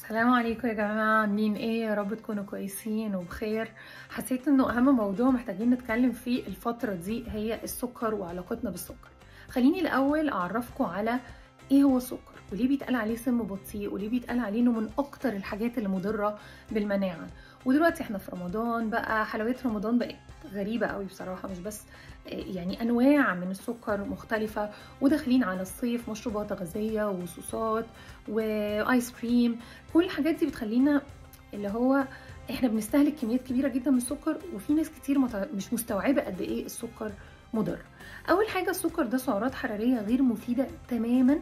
السلام عليكم يا جماعة عاملين ايه يا رب تكونوا كويسين وبخير حسيت انه اهم موضوع محتاجين نتكلم فيه الفترة دي هي السكر وعلاقتنا بالسكر خليني الاول اعرفكم على ايه هو السكر وليه بيتقال عليه سم بطيء وليه بيتقال عليه انه من اكتر الحاجات اللي مضرة بالمناعة ودلوقتي احنا في رمضان بقى حلويات رمضان بقت غريبة قوي بصراحة مش بس يعني انواع من السكر مختلفة وداخلين على الصيف مشروبات غازية وصوصات وايس كريم كل الحاجات دي بتخلينا اللي هو احنا بنستهلك كميات كبيره جدا من السكر وفي ناس كتير مش مستوعبه قد ايه السكر مضر اول حاجه السكر ده سعرات حراريه غير مفيده تماما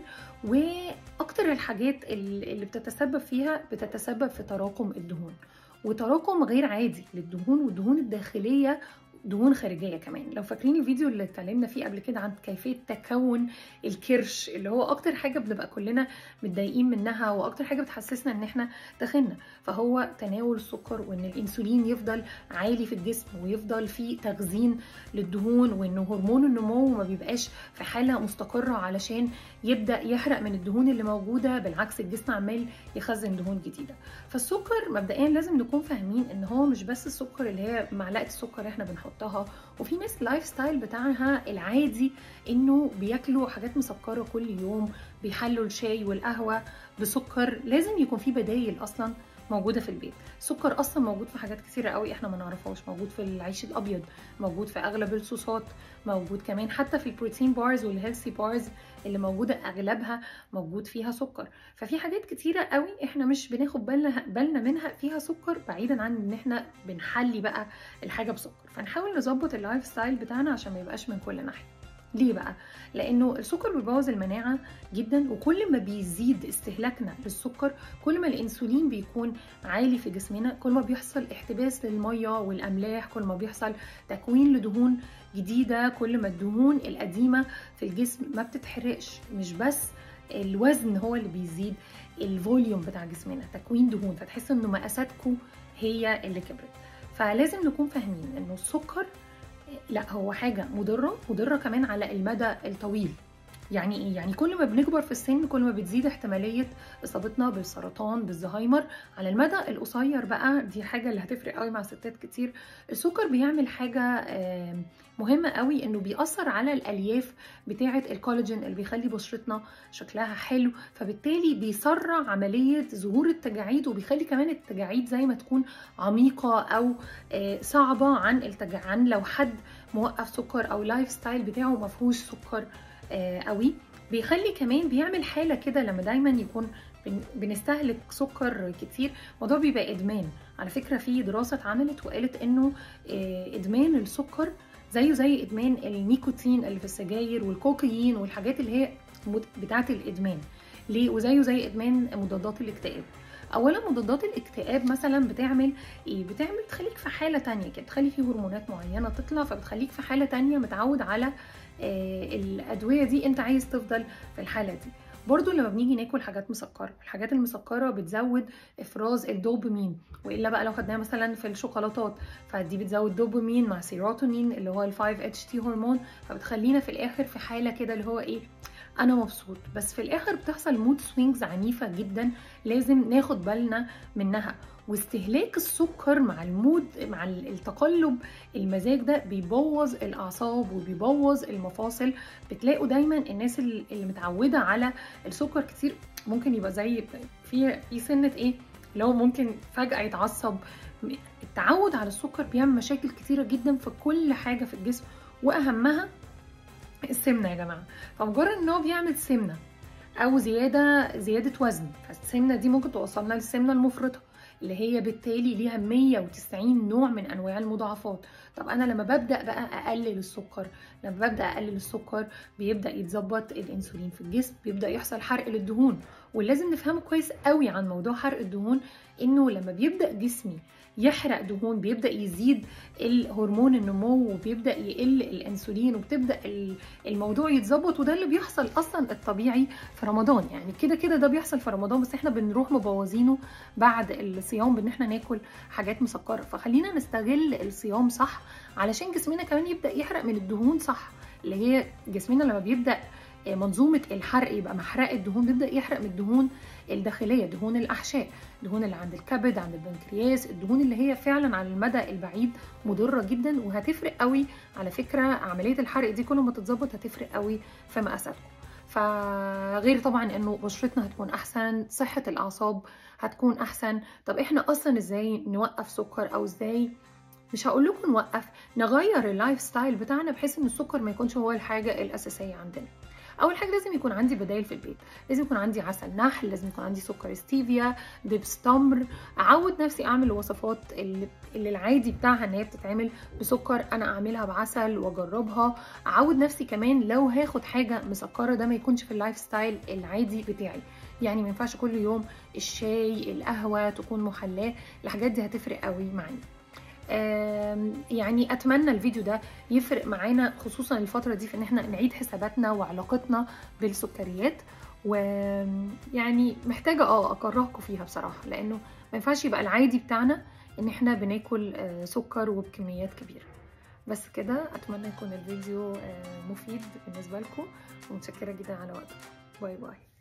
واكتر الحاجات اللي بتتسبب فيها بتتسبب في تراكم الدهون وتراكم غير عادي للدهون والدهون الداخليه دهون خارجيه كمان لو فاكرين الفيديو اللي اتكلمنا فيه قبل كده عن كيفيه تكون الكرش اللي هو اكتر حاجه بنبقى كلنا متضايقين منها واكتر حاجه بتحسسنا ان احنا تخنا فهو تناول السكر وان الانسولين يفضل عالي في الجسم ويفضل في تخزين للدهون وان هرمون النمو ما بيبقاش في حاله مستقره علشان يبدا يحرق من الدهون اللي موجوده بالعكس الجسم عمال يخزن دهون جديده فالسكر مبدئيا لازم نكون فاهمين ان هو مش بس السكر اللي هي معلقه السكر احنا بنحطها بنحطها وفي ناس اللايف ستايل بتاعها العادي انه بياكلوا حاجات مسكره كل يوم بيحلوا الشاي والقهوه بسكر لازم يكون في بدايل اصلا موجوده في البيت السكر اصلا موجود في حاجات كتيره قوي احنا ما نعرفهاش موجود في العيش الابيض موجود في اغلب الصوصات موجود كمان حتى في البروتين بارز والهيلثي بارز اللي موجوده اغلبها موجود فيها سكر ففي حاجات كتيره قوي احنا مش بناخد بالنا بالنا منها فيها سكر بعيدا عن ان احنا بنحلي بقى الحاجه بسكر فنحاول نظبط اللايف ستايل بتاعنا عشان ما يبقاش من كل ناحيه ليه بقى؟ لأنه السكر بيبوظ المناعة جدا وكل ما بيزيد استهلاكنا للسكر كل ما الأنسولين بيكون عالي في جسمنا كل ما بيحصل احتباس للمية والأملاح كل ما بيحصل تكوين لدهون جديدة كل ما الدهون القديمة في الجسم ما بتتحرقش مش بس الوزن هو اللي بيزيد الفوليوم بتاع جسمنا تكوين دهون فتحس انه مقاساتكم هي اللي كبرت فلازم نكون فاهمين انه السكر لا هو حاجة مضرة مضرة كمان على المدى الطويل يعني ايه يعني كل ما بنكبر في السن كل ما بتزيد احتماليه اصابتنا بالسرطان بالزهايمر على المدى القصير بقى دي حاجه اللي هتفرق قوي مع ستات كتير السكر بيعمل حاجه مهمه قوي انه بيأثر على الالياف بتاعه الكولاجين اللي بيخلي بشرتنا شكلها حلو فبالتالي بيسرع عمليه ظهور التجاعيد وبيخلي كمان التجاعيد زي ما تكون عميقه او صعبه عن التجاعيد عن لو حد موقف سكر او لايف ستايل بتاعه ما فيهوش سكر قوي بيخلي كمان بيعمل حاله كده لما دايما يكون بنستهلك سكر كتير الموضوع بيبقى ادمان على فكره في دراسه اتعملت وقالت انه ادمان السكر زيه زي ادمان النيكوتين اللي في السجاير والكوكايين والحاجات اللي هي بتاعه الادمان ليه وزيه زي ادمان مضادات الاكتئاب اولا مضادات الاكتئاب مثلا بتعمل ايه بتعمل تخليك في حاله تانية كده تخلي في هرمونات معينه تطلع فبتخليك في حاله تانية متعود على آه الادويه دي انت عايز تفضل في الحاله دي برضو لما بنيجي ناكل حاجات مسكره الحاجات المسكره بتزود افراز الدوبامين والا بقى لو خدناها مثلا في الشوكولاتات فدي بتزود دوبامين مع سيروتونين اللي هو ال 5 اتش تي هرمون فبتخلينا في الاخر في حاله كده اللي هو ايه انا مبسوط بس في الاخر بتحصل مود سوينجز عنيفه جدا لازم ناخد بالنا منها واستهلاك السكر مع المود مع التقلب المزاج ده بيبوظ الاعصاب وبيبوظ المفاصل بتلاقوا دايما الناس اللي متعوده على السكر كتير ممكن يبقى زي في في سنه ايه لو ممكن فجاه يتعصب التعود على السكر بيعمل مشاكل كتيره جدا في كل حاجه في الجسم واهمها السمنه يا جماعه فمجرد ان هو بيعمل سمنه او زياده زياده وزن فالسمنه دي ممكن توصلنا للسمنه المفرطه اللي هي بالتالي ليها 190 نوع من انواع المضاعفات طب انا لما ببدا بقى اقلل السكر لما ببدا اقلل السكر بيبدا يتظبط الانسولين في الجسم بيبدا يحصل حرق للدهون ولازم نفهمه كويس قوي عن موضوع حرق الدهون انه لما بيبدا جسمي يحرق دهون بيبدا يزيد الهرمون النمو وبيبدا يقل الانسولين وبتبدا الموضوع يتظبط وده اللي بيحصل اصلا الطبيعي في رمضان يعني كده كده ده بيحصل في رمضان بس احنا بنروح مبوظينه بعد الصيام بان احنا ناكل حاجات مسكره فخلينا نستغل الصيام صح علشان جسمنا كمان يبدا يحرق من الدهون صح اللي هي جسمنا لما بيبدا منظومه الحرق يبقى محرق الدهون بيبدا يحرق من الدهون الداخليه دهون الاحشاء الدهون اللي عند الكبد عند البنكرياس الدهون اللي هي فعلا على المدى البعيد مضره جدا وهتفرق قوي على فكره عمليه الحرق دي كل ما تتظبط هتفرق قوي في مقاساتكم فغير طبعا انه بشرتنا هتكون احسن صحه الاعصاب هتكون احسن طب احنا اصلا ازاي نوقف سكر او ازاي مش هقول لكم نوقف نغير اللايف ستايل بتاعنا بحيث ان السكر ما يكونش هو الحاجه الاساسيه عندنا اول حاجه لازم يكون عندي بدائل في البيت لازم يكون عندي عسل نحل لازم يكون عندي سكر ستيفيا دبس تمر اعود نفسي اعمل الوصفات اللي, اللي العادي بتاعها ان هي بتتعمل بسكر انا اعملها بعسل واجربها اعود نفسي كمان لو هاخد حاجه مسكره ده ما يكونش في اللايف ستايل العادي بتاعي يعني ما ينفعش كل يوم الشاي القهوه تكون محلاه الحاجات دي هتفرق قوي معانا يعني اتمنى الفيديو ده يفرق معانا خصوصا الفتره دي في ان احنا نعيد حساباتنا وعلاقتنا بالسكريات ويعني محتاجه اه اكرهكم فيها بصراحه لانه ما ينفعش يبقى العادي بتاعنا ان احنا بناكل سكر وبكميات كبيره بس كده اتمنى يكون الفيديو مفيد بالنسبه لكم ومتشكره جدا على وقتكم باي باي